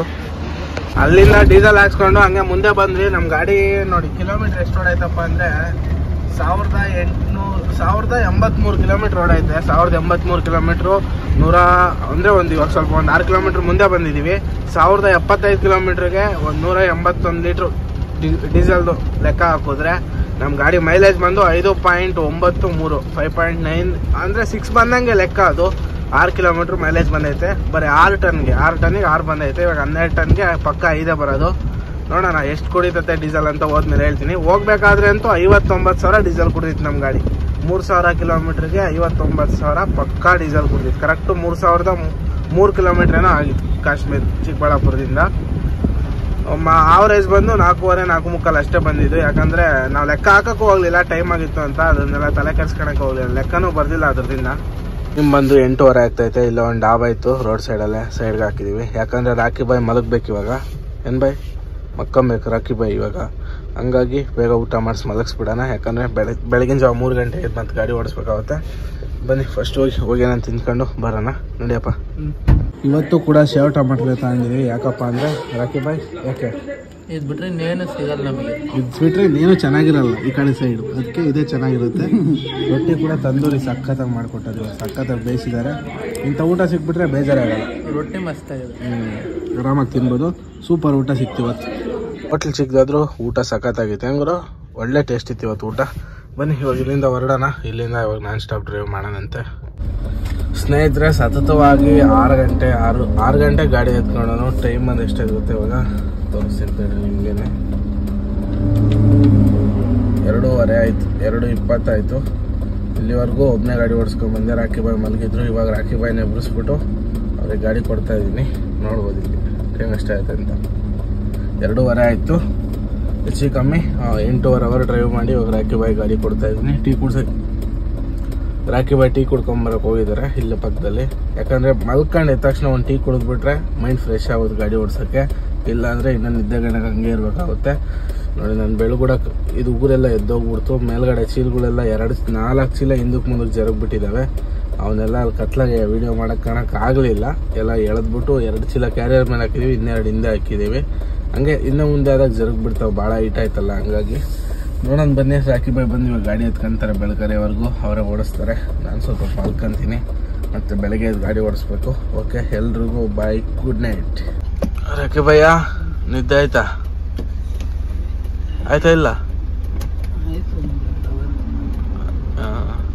ಅಲ್ಲಿಂದ ಡೀಸೆಲ್ ಹಾಕ್ಸ್ಕೊಂಡು ಹಂಗೆ ಮುಂದೆ ಬಂದ್ವಿ ನಮ್ಮ ಗಾಡಿ ನೋಡಿ ಕಿಲೋಮೀಟ್ರ್ ಎಷ್ಟು ಹೊಡೈತಪ್ಪ ಅಂದರೆ ಸಾವಿರದ ಎಂಟುನೂರು ಸಾವಿರದ ಎಂಬತ್ಮೂರು ಕಿಲೋಮೀಟರ್ ಓಡೈತೆ ಸಾವಿರದ ಎಂಬತ್ಮೂರು ಕಿಲೋಮೀಟ್ರು ನೂರ ಅಂದರೆ ಒಂದು ಇವಾಗ ಸ್ವಲ್ಪ ಒಂದು ಆರು ಕಿಲೋಮೀಟ್ರ್ ಮುಂದೆ ಬಂದಿದ್ದೀವಿ ಸಾವಿರದ ಎಪ್ಪತ್ತೈದು ಕಿಲೋಮೀಟ್ರಿಗೆ ಒಂದು ನೂರ ಎಂಬತ್ತೊಂದು ಲೀಟ್ರು ಡೀಸೆಲ್ದು ಲೆಕ್ಕ ಹಾಕಿದ್ರೆ ನಮ್ಮ ಗಾಡಿ ಮೈಲೇಜ್ ಬಂದು ಐದು ಪಾಯಿಂಟ್ ಒಂಬತ್ತು ಮೂರು ಫೈವ್ ಪಾಯಿಂಟ್ ನೈನ್ ಅಂದರೆ ಸಿಕ್ಸ್ ಬಂದಂಗೆ ಲೆಕ್ಕ ಅದು ಆರು ಕಿಲೋಮೀಟ್ರ್ ಮೈಲೇಜ್ ಬಂದೈತೆ ಬರೀ ಆರು ಟನ್ಗೆ ಆರು ಟನ್ನಿಗೆ ಆರು ಬಂದೈತೆ ಇವಾಗ ಹನ್ನೆರಡು ಟನ್ಗೆ ಪಕ್ಕ ಐದೇ ಬರೋದು ನೋಡೋಣ ಎಷ್ಟು ಕುಡಿತೈತೆ ಡೀಸೆಲ್ ಅಂತ ಹೋದ್ಮೇಲೆ ಹೇಳ್ತೀನಿ ಹೋಗ್ಬೇಕಾದ್ರೆ ಅಂತೂ ಐವತ್ತೊಂಬತ್ತು ಸಾವಿರ ಡೀಸೆಲ್ ಕುಡಿದಿತ್ತು ನಮ್ಮ ಗಾಡಿ ಮೂರು ಸಾವಿರ ಕಿಲೋಮೀಟ್ರಿಗೆ ಐವತ್ತೊಂಬತ್ತು ಸಾವಿರ ಪಕ್ಕಾ ಡೀಸೆಲ್ ಕುಡಿದಿತ್ತು ಕರೆಕ್ಟು ಮೂರು ಸಾವಿರದ ಮೂರು ಕಿಲೋಮೀಟ್ರ್ ಏನೋ ಆಗಿತ್ತು ಕಾಶ್ಮೀರ್ ಚಿಕ್ಕಬಳ್ಳಾಪುರದಿಂದ ಆವರೇಜ್ ಬಂದು ನಾಲ್ಕೂವರೆ ನಾಲ್ಕು ಮುಕ್ಕಾಲು ಅಷ್ಟೇ ಬಂದಿದ್ದು ಯಾಕಂದ್ರೆ ನಾವು ಲೆಕ್ಕ ಹಾಕಕ್ಕೂ ಹೋಗ್ಲಿಲ್ಲ ಟೈಮ್ ಆಗಿತ್ತು ಅಂತ ಅದನ್ನೆಲ್ಲ ತಲೆ ಕೆಡ್ಸ್ಕೊಳಕ್ಕೆ ಹೋಗ್ಲಿಲ್ಲ ಲೆಕ್ಕನೂ ಬರ್ದಿಲ್ಲ ಅದ್ರದಿಂದ ನಿಮ್ ಬಂದು ಎಂಟೂವರೆ ಆಗ್ತೈತೆ ಇಲ್ಲ ಒಂದು ಡಾಬ್ ಆಯ್ತು ರೋಡ್ ಸೈಡಲ್ಲೇ ಸೈಡ್ಗೆ ಹಾಕಿದೀವಿ ಯಾಕಂದ್ರೆ ರಾಕಿ ಬಾಯ್ ಮಲಗ್ಬೇಕು ಇವಾಗ ಏನ್ ಬಾಯ್ ಮಕ್ಕೊಂಬೇಕು ರಾಕಿ ಬಾಯ್ ಇವಾಗ ಹಂಗಾಗಿ ಬೇಗ ಊಟ ಮಾಡಿಸಿ ಮಲಗಿಸ್ಬಿಡೋಣ ಯಾಕಂದ್ರೆ ಬೆಳಗ್ಗೆ ಬೆಳಗಿನ ಜಾವ ಮೂರು ಗಂಟೆಗೆ ಎದ್ದು ಮತ್ತೆ ಗಾಡಿ ಓಡಿಸ್ಬೇಕಾಗುತ್ತೆ ಬನ್ನಿ ಫಸ್ಟ್ ಹೋಗಿ ಹೋಗಿ ನಾನು ತಿಂದ್ಕೊಂಡು ಬರೋಣ ನಡಿಯಪ್ಪ ಇವತ್ತು ಕೂಡ ಸೇವ್ ಟಮಾಟೋ ತಗೊಂಡಿದ್ದೀವಿ ಯಾಕಪ್ಪ ಅಂದ್ರೆ ರಾಕಿ ಬಾಯ್ ಯಾಕೆ ಇದು ಬಿಟ್ರೆ ಇನ್ನೇನು ಸಿಗಲ್ಲ ನಮಗೆ ಇದು ಬಿಟ್ರೆ ಇನ್ನೇನು ಚೆನ್ನಾಗಿರಲ್ಲ ಈ ಕಡೆ ಸೈಡ್ ಅದಕ್ಕೆ ಇದೇ ಚೆನ್ನಾಗಿರುತ್ತೆ ರೊಟ್ಟಿ ಕೂಡ ತಂದೂರಿ ಸಖತ್ತಾಗಿ ಮಾಡಿಕೊಟ್ಟದ್ದು ಸಖತ್ತಾಗಿ ಬೇಯಿಸಿದ್ದಾರೆ ಇಂಥ ಊಟ ಸಿಕ್ಬಿಟ್ರೆ ಬೇಜಾರಾಗಲ್ಲ ರೊಟ್ಟಿ ಮಸ್ತ್ ಆಗಿದೆ ಹ್ಮ್. ಆರಾಮಾಗಿ ತಿನ್ಬೋದು ಸೂಪರ್ ಊಟ ಸಿಕ್ತು ಇವತ್ತು ಹೋಟ್ಲ್ ಸಿಕ್ಕಿದಾದ್ರು ಊಟ ಸಖತ್ತಾಗಿತ್ತು ಹೆಂಗ್ರು ಒಳ್ಳೆ ಟೇಸ್ಟ್ ಇತ್ತು ಇವತ್ತು ಊಟ ಬನ್ನಿ ಇವಾಗ ಇಲ್ಲಿಂದ ಹೊರಡೋಣ ಇಲ್ಲಿಂದ ಇವಾಗ ನಾನ್ ಸ್ಟಾಪ್ ಡ್ರೈವ್ ಮಾಡೋಣಂತೆ ಸ್ನೇಹಿತರೆ ಸತತವಾಗಿ ಆರು ಗಂಟೆ ಆರು ಆರು ಗಂಟೆ ಗಾಡಿ ಎತ್ಕೊಂಡನು ಟೈಮ್ ಅದು ಎಷ್ಟಾಗುತ್ತೆ ಇವಾಗ ತೋರಿಸ್ತಿರ್ತಾರೆ ನಿಮಗೇನೆ ಎರಡೂವರೆ ಆಯ್ತು ಎರಡು ಇಪ್ಪತ್ತಾಯ್ತು ಇಲ್ಲಿವರೆಗೂ ಒಬ್ಬನೇ ಗಾಡಿ ಓಡಿಸ್ಕೊಂಡ್ ಬಂದೆ ರಾಕಿ ಬಾಯ್ ಮಲಗಿದ್ರು ಇವಾಗ ರಾಕಿ ಬಾಯ್ನ ಎಬ್ಬಿಸ್ಬಿಟ್ಟು ಅವ್ರಿಗೆ ಗಾಡಿ ಕೊಡ್ತಾ ಇದ್ದೀನಿ ನೋಡ್ಬೋದು ಇಲ್ಲಿ ಟೈಮ್ ಎಷ್ಟಾಯ್ತು ಅಂತ ಎರಡೂವರೆ ಆಯಿತು ಹೆಚ್ಚು ಕಮ್ಮಿ ಆ, ಎಂಟೂವರೆ ಅವರ್ ಡ್ರೈವ್ ಮಾಡಿ ಇವಾಗ ರಾಕಿ ಬಾಯ್ ಗಾಡಿ ಕೊಡ್ತಾ ಇದ್ದೀನಿ ಟೀ ಕುಡ್ಸ ರಾಕಿ ಬಾಯ್ ಟೀ ಕುಡ್ಕೊಂಬರಕ್ಕೆ ಹೋಗಿದ್ದಾರೆ ಇಲ್ಲೇ ಪಕ್ಕದಲ್ಲಿ ಯಾಕಂದ್ರೆ ಮಲ್ಕೊಂಡು ಎದ್ದ ತಕ್ಷಣ ಒಂದು ಟೀ ಕುಡಿದ್ಬಿಟ್ರೆ ಮೈಂಡ್ ಫ್ರೆಶ್ ಆಗೋದು ಗಾಡಿ ಓಡ್ಸೋಕ್ಕೆ ಇಲ್ಲ ಅಂದರೆ ಇನ್ನೂ ನಿದ್ದೆ ಗಣಕ್ಕೆ ಹಂಗೆ ಇರಬೇಕಾಗುತ್ತೆ ನೋಡಿ ನಾನು ಬೆಳಗುಡ ಇದು ಊರೆಲ್ಲ ಎದ್ದೋಗ್ಬಿಡ್ತು ಮೇಲ್ಗಡೆ ಚೀಲಗಳೆಲ್ಲ ಎರಡು ನಾಲ್ಕು ಚೀಲ ಹಿಂದಕ್ಕೆ ಮುಂದಕ್ಕೆ ಜರುಗ್ಬಿಟ್ಟಿದ್ದಾವೆ ಅವನ್ನೆಲ್ಲ ಅಲ್ಲಿ ಕತ್ಲಾಗೆ ವಿಡಿಯೋ ಮಾಡಕ್ಕೆ ಕಾಣಕ್ಕೆ ಆಗಲಿಲ್ಲ ಎಲ್ಲ ಎಳೆದ್ಬಿಟ್ಟು ಎರಡು ಚೀಲ ಕ್ಯಾರಿಯರ್ ಮೇಲೆ ಹಾಕಿದ್ದೀವಿ ಇನ್ನೆರಡು ಹಿಂದೆ ಹಾಕಿದ್ದೀವಿ ಹಂಗೆ ಇನ್ನು ಮುಂದೆ ಆದಾಗ ಜರುಗ್ಬಿಡ್ತಾವೆ ಭಾಳ ಹೀಟ್ ಆಯ್ತಲ್ಲ ಹಂಗಾಗಿ ನೋಡೋಣ ಬನ್ನಿ ರಾಕಿ ಬಾಯ್ ಬಂದು ಇವಾಗ ಗಾಡಿ ಎತ್ಕೊಂತಾರೆ ಬೆಳಕರೆವರೆಗೂ ಅವರೇ ಓಡಿಸ್ತಾರೆ ನಾನು ಸ್ವಲ್ಪ ಮಲ್ಕೊಂತೀನಿ ಮತ್ತು ಬೆಳಗ್ಗೆ ಎದ್ದು ಗಾಡಿ ಓಡಿಸ್ಬೇಕು ಓಕೆ ಎಲ್ರಿಗೂ ಬಾಯ್ ಗುಡ್ ನೈಟ್ ರಾಕಿ ಭಯ್ಯ ನಿದ್ದೆ ಆಯ್ತಾ ಆಯ್ತಾ ಇಲ್ಲ ಆಯ್ತು ಆ,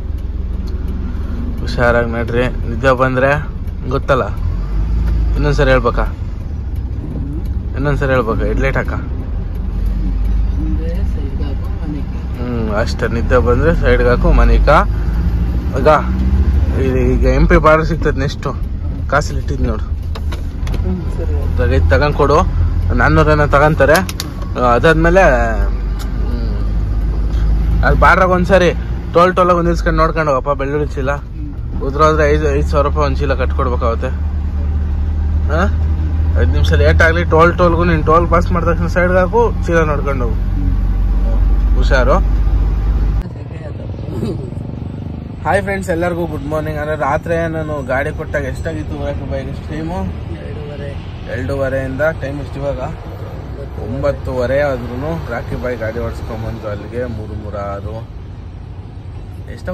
ಹುಷಾರಾಗಿ ನಡ್ರಿ ನಿದ್ದೆ ಬಂದರೆ ಗೊತ್ತಲ್ಲ ಇನ್ನೊಂದ್ಸರಿ ಹೇಳ್ಬೇಕಾ ಇನ್ನೊಂದ್ಸರಿ ಹೇಳ್ಬೇಕಾ ಎಡ್ಲೇಟ್ ಹಾಕ ಅಂದ್ರೆ ಸೈಡ್ ಹಾಕೋ ಮನೆಗೆ ಹ್ಞೂ ಅಷ್ಟೇ ನಿದ್ದೆ ಬಂದರೆ ಸೈಡ್ಗೆ ಹಾಕು ಮನಿಕ ಈಗ ಇದು ಈಗ ಎಂ ಪಿ ಬಾರ್ಡರ್ ಸಿಗ್ತದೆ ನೆಕ್ಸ್ಟು ಕಾಸಲ್ಲಿ ಇಟ್ಟಿದ್ದು ನೋಡು ಸರಿ ತಗ ತಗೊಂಡ್ ಕೊಡು ನಾನ್ನೂರನ್ನ ತಗೊಂತಾರೆ ಆ, ಅದಾದ್ಮೇಲೆ ಹ್ಮ್, ಅಲ್ಲಿ ಬಾರ್ಡ್ರಾಗ ಒಂದ್ಸರಿ ಟೋಲ್ ಟೋಲಾಗ ಒಂದು ನಿಲ್ಸ್ಕೊಂಡು ನೋಡ್ಕೊಂಡು ಹೋಗಪ್ಪ ಬೆಳ್ಳುಳ್ಳಿ ಚೀಲ ಉದ್ರೋದ್ರೆ ಐದು ಐದು ಸಾವಿರ ರೂಪಾಯಿ ಒಂದು ಚೀಲ ಕಟ್ಕೊಡ್ಬೇಕಾಗುತ್ತೆ ಹಾಂ ಐದು ನಿಮಿಷ ಲೇಟ್ ಆಗಲಿ ಟೋಲ್ ಟೋಲ್ಗೂ ನೀನು ಟೋಲ್ ಪಾಸ್ ಮಾಡಿದ ತಕ್ಷಣ ಸೈಡ್ಗೆ ಹಾಕು ಚೀಲ ನೋಡ್ಕೊಂಡು ಹೋಗು ಹುಷಾರು ಹಾಯ್ ಫ್ರೆಂಡ್ಸ್ ಎಲ್ಲರಿಗೂ ಗುಡ್ ಮಾರ್ನಿಂಗ್ ಅಂದ್ರೆ ರಾತ್ರಿ ನಾನು ಗಾಡಿ ಕೊಟ್ಟಾಗ ಎಷ್ಟಾಗಿತ್ತು ಬೈಕ್ ಟೈಮು ಎರಡೂವರೆ ಎರಡೂವರೆಯಿಂದ ಟೈಮ್ ಎಷ್ಟು ಇವಾಗ ಒಂಬತ್ತುವರೆ ಆದ್ರೂ ರಾಕಿ ಬಾಯಿ ಗಾಡಿ ಓಡಿಸ್ಕೊಂಬಂದು ಅಲ್ಲಿಗೆ ಮೂರು ಮೂರು ಆರು ಎಷ್ಟವ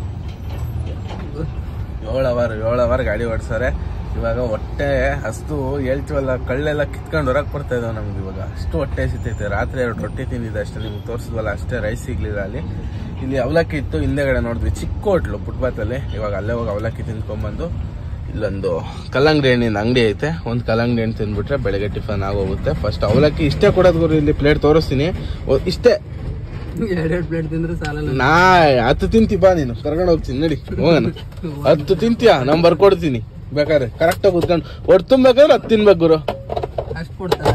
ಏಳು ಅವರ್ ಏಳು ಅವರ್ ಗಾಡಿ ಓಡಿಸ್ತಾರೆ ಇವಾಗ ಹೊಟ್ಟೆ ಹಸ್ತು ಹೇಳ್ತೀವಲ್ಲ ಕಳ್ಳೆಲ್ಲ ಕಿತ್ಕೊಂಡು ಹೊರಗೆ ಬರ್ತಾ ಇದಾವೆ ನಮ್ಗೆ ಇವಾಗ ಅಷ್ಟು ಹೊಟ್ಟೆ ಸಿಗ್ತೈತೆ ರಾತ್ರಿ ಎರಡು ರೊಟ್ಟಿ ತಿಂದಿದ್ದೆ ಅಷ್ಟೇ ನಿಮ್ಗೆ ತೋರಿಸಿದ್ವಲ್ಲ ಅಷ್ಟೇ ರೈಸ್ ಸಿಗ್ಲಿಲ್ಲ ಅಲ್ಲಿ ಇಲ್ಲಿ ಅವಲಕ್ಕಿ ಇತ್ತು ಹಿಂದೆಗಡೆ ನೋಡಿದ್ವಿ ಚಿಕ್ಕ ಹೋಟ್ಲು ಫುಟ್ಪಾತಲ್ಲಿ ಇವಾಗ ಅಲ್ಲೇ ಹೋಗಿ ಅವಲಕ್ಕಿ ತಿನ್ಕೊಂಬಂದು ಇಲ್ಲೊಂದು ಕಲ್ಲಂಗಡಿ ಹಣ್ಣಿನ ಅಂಗಡಿ ಐತೆ ಒಂದು ಕಲ್ಲಂಗಡಿ ಹಣ್ಣು ತಿಂದ್ಬಿಟ್ರೆ ಬೆಳಗ್ಗೆ ಟಿಫನ್ ಆಗೋಗುತ್ತೆ ಫಸ್ಟ್ ಅವಲಕ್ಕಿ ಇಷ್ಟೇ ಕೊಡೋದು ಗುರು ಇಲ್ಲಿ ಪ್ಲೇಟ್ ತೋರಿಸ್ತೀನಿ ಓ, ಇಷ್ಟೇ ಎರಡೆರಡು ಪ್ಲೇಟ್ ತಿಂದ್ರೆ ಸಾಲಲ್ಲ ನಾ ಹತ್ತು ತಿಂತಿ ಬಾ ನೀನು ಕರ್ಕೊಂಡು ಹೋಗ್ತೀನಿ ನಡಿ ಹೋಗೋಣ ಹತ್ತು ತಿಂತೀಯಾ ನಮ್ ಬರ್ಕೊಡ್ತೀನಿ ಬೇಕಾದ್ರೆ ಕರೆಕ್ಟಾಗಿ ಕೂತ್ಕೊಂಡು ಒಟ್ಟು ತುಂಬೇಕಾದ್ರೆ ಹತ್ತು ತಿನ್ಬೇಕು ಗುರು ಅಷ್ಟು ಕೊಡ್ತಾರ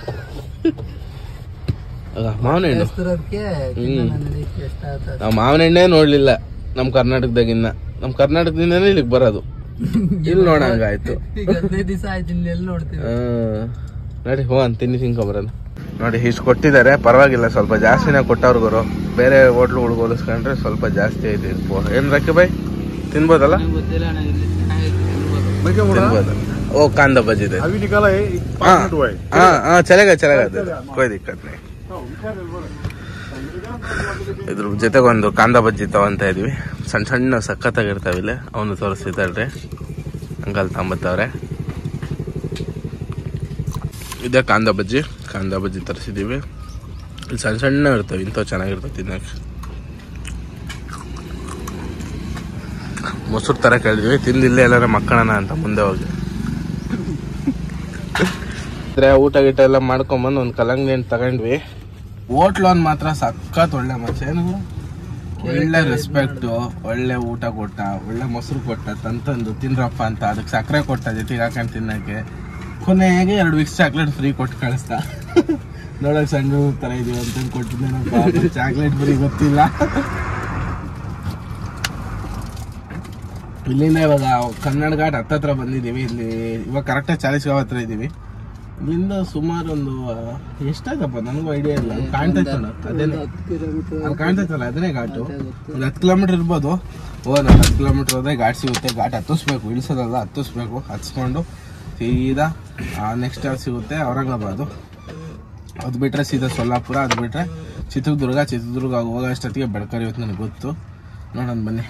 ಅಲ್ಲ, ಮಾವಿನ ಹಣ್ಣು ಎಷ್ಟರಕ್ಕೆ ಎಷ್ಟಾಗ್ತದೆ ನಾವು ಮಾವಿನ ಹಣ್ಣೇ ನೋಡ್ಲಿಲ್ಲ ನಮ್ ಕರ್ನಾಟಕದಾಗಿನ್ನ ನಮ್ ಕರ್ನಾಟಕದಿಂದನೇ ಇಲ್ಲಿಗೆ ಬರೋದು ಇಲ್ಲಿ ನೋಡಂಗಾಯ್ತು ಈಗ ಹದಿನೈದು ದಿವಸ ಆಯ್ತು ಇಲ್ಲಿ ಎಲ್ಲಿ ನೋಡ್ತೀವಿ ಹ್ಮ್. ನಡಿ ಹೋಗನ್ ತಿನ್ನಿ ತಿನ್ಕೊಂಬರೋಣ ನೋಡಿ ಇಷ್ಟು ಕೊಟ್ಟಿದ್ದಾರೆ ಪರವಾಗಿಲ್ಲ ಸ್ವಲ್ಪ ಜಾಸ್ತಿನೇ ಕೊಟ್ಟವ್ರು ಗುರು ಬೇರೆ ಹೋಟ್ಲುಗಳಿಗೆ ಹೋಲಿಸ್ಕೊಂಡ್ರೆ ಸ್ವಲ್ಪ ಜಾಸ್ತಿ ಐತೆ ಇದು. ಏನ್ ರಕ್ಕಿ ಬೈ ತಿನ್ಬೋದಲ್ಲ ನಂಗೆ ಗೊತ್ತಿಲ್ಲ ಅಣ್ಣ ಇಲ್ಲಿ ಚೆನ್ನಾಗೈತೆ ತಿನ್ಬೋದು. ತಿನ್ಬೋದು ಓ ಕಾಂದ ಬಜ್ಜಿ ಇದೆ अभी निकाला है एक हाँ पाँच मिनट हुआ है हाँ हाँ चलेगा चलेगा कोई दिक्कत नहीं ಇದ್ರ ಜೊತೆಗೆ ಒಂದು ಕಾಂದ ಬಜ್ಜಿ ತಗೊಂತ ಇದೀವಿ ಸಣ್ಣ ಸಣ್ಣ ಸಖತ್ತಾಗಿರ್ತಾವೆ ಇಲ್ಲಿ ಅವನು ತೋರಿಸ್ತಿದ್ದಾಳ್ರಿ ಅಂಕಲ್ ತಗೊಂಬತ್ತವ್ರೆ ಇದೇ ಕಾಂದ ಬಜ್ಜಿ ಕಾಂದ ಬಜ್ಜಿ ತರಿಸಿದ್ದೀವಿ ಇಲ್ಲಿ ಸಣ್ಣ ಸಣ್ಣ ಇರ್ತವೆ ಇಂಥವು ಚೆನ್ನಾಗಿರ್ತವೆ ತಿನ್ನಕ್ಕೆ ಮೊಸರು ತರ ಕೇಳಿದ್ವಿ ತಿಂದಿಲ್ಲೇ ಎಲ್ಲಾರ ಮಕ್ಕಳನ ಅಂತ ಮುಂದೆ ಹೋಗಿ ಅಂದ್ರೆ ಊಟ ಗೀಟ ಎಲ್ಲ ಮಾಡ್ಕೊಂಬಂದು ಒಂದು ಕಲ್ಲಂಗಡಿ ಹಣ್ಣು ತಗೊಂಡ್ವಿ ಹೋಟ್ಲು ಒಂದು ಮಾತ್ರ ಸಖತ್ ಒಳ್ಳೆ ಮನುಷ್ಯ ಏನು ಒಳ್ಳೆ ರೆಸ್ಪೆಕ್ಟು ಒಳ್ಳೆ ಊಟ ಕೊಟ್ಟ ಒಳ್ಳೆ ಮೊಸರು ಕೊಟ್ಟ ತಂತಂದು ತಿನ್ರಪ್ಪ ಅಂತ ಅದಕ್ಕೆ ಸಕ್ಕರೆ ಕೊಟ್ಟ ಜೊತೆಗೆ ಹಾಕೊಂಡು ತಿನ್ನಕ್ಕೆ ಕೊನೆಗೆ ಎರಡು ವಿಕ್ಸ್ ಚಾಕ್ಲೇಟ್ ಫ್ರೀ ಕೊಟ್ಟು ಕಳಿಸ್ತಾ ನೋಡಕ್ ಸಣ್ಣ ತರ ಇದೀವಿ ಅಂತ ಕೊಟ್ಟಿದ್ದೇನಪ್ಪ ಚಾಕ್ಲೇಟ್ ಫ್ರೀ ಗೊತ್ತಿಲ್ಲ ಇಲ್ಲಿಂದ ಇವಾಗ ಕನ್ನಡ ಘಾಟ್ ಹತ್ತತ್ರ ಬಂದಿದ್ದೀವಿ ಇಲ್ಲಿ ಇವಾಗ ಕರೆಕ್ಟಾಗಿ ಚಾಲಿಸ್ ಗಾವ್ ಹತ್ರ ಇದ್ದೀವಿ ಇಲ್ಲಿಂದ ಸುಮಾರು ಒಂದು ಎಷ್ಟಾಯ್ತಪ್ಪ ನನಗೂ ಐಡಿಯಾ ಇಲ್ಲ ಅಲ್ಲಿ ಕಾಣ್ತೈತಲ್ಲ ಅದೇನೆ ಹತ್ತು ಕಿಲೋಮೀಟರ್ ಅಲ್ಲಿ ಕಾಣ್ತೈತಲ್ಲ ಅದನ್ನೇ ಘಾಟು ಒಂದು ಹತ್ತು ಕಿಲೋಮೀಟರ್ ಇರ್ಬೋದು ಹೋಗೋಣ ಹತ್ತು ಕಿಲೋಮೀಟರ್ ಹೋದ್ರೆ ಘಾಟ್ ಸಿಗುತ್ತೆ ಘಾಟ್ ಹತ್ತಿಸ್ಬೇಕು ಇಳಿಸೋದಲ್ಲ ಹತ್ತಿಸ್ಬೇಕು ಹತ್ಸ್ಕೊಂಡು ಸೀದಾ ನೆಕ್ಸ್ಟ್ ಯಾವ್ದು ಸಿಗುತ್ತೆ ಔರಂಗಾಬಾದು ಅದು ಬಿಟ್ರೆ ಸೀದಾ ಸೊಲ್ಲಾಪುರ ಅದು ಬಿಟ್ರೆ ಚಿತ್ರದುರ್ಗ ಚಿತ್ರದುರ್ಗ ಹೋಗೋ ಅಷ್ಟೊತ್ತಿಗೆ ಬೆಳಕರಿ ಇವತ್ತು ನನಗೆ ಗೊತ್ತು ನೋಡೋಣ ಬನ್ನಿ